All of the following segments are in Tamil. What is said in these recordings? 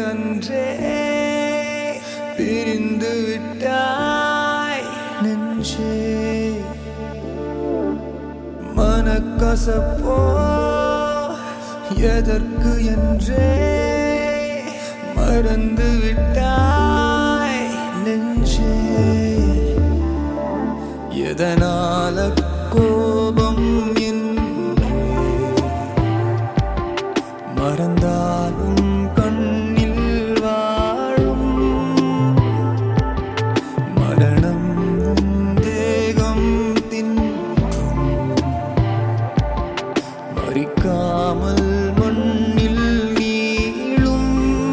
அன்றே பிரிந்து விட்டாய் நெஞ்சே மனக்கசப்போ எதற்கு என்றே மறந்து விட்டாய் நெஞ்சே எதனால கோபம் என்று மறந்தாலும் கண்ணில் வாழும் மரணம் உன் தேகம் தின்றும் மறிக்காமல் மண்ணில் நீளும்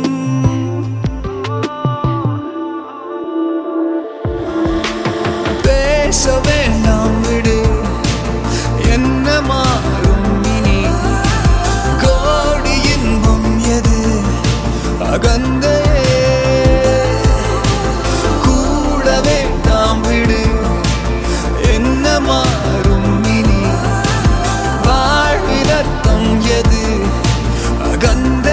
பேச வேண்டாம் விடு என்ன மாறும் இனி கோடி இன்பம் எது அகந்தே கூட வேண்டாம் விடு என்ன மாறும் இனி வாழ்வில் அர்த்தம் எது அகந்தே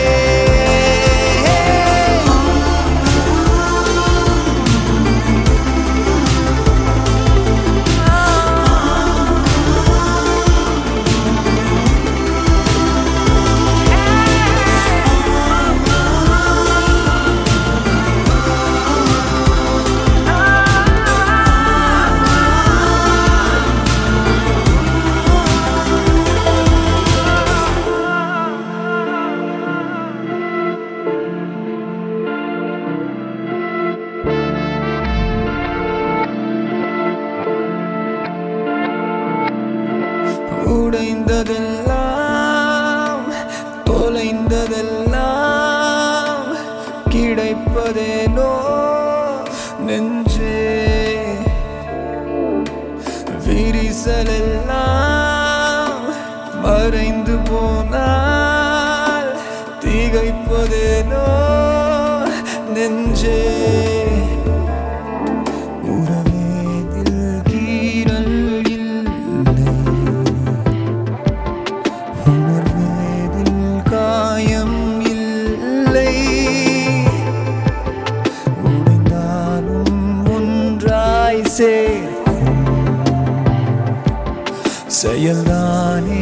உடைந்ததெல்லாம் தொலைந்ததெல்லாம் கிடைப்பதேனோ நெஞ்சே விரிசலெல்லாம் மறைந்து போனால் திகைப்பதேனோ நெஞ்சே உறவேதில் கீறல் இல்லை உணர்வேதில் காயம் இல்லை உடைந்தாலும் ஒன்றாய் சேர்க்கும் செயல்தானே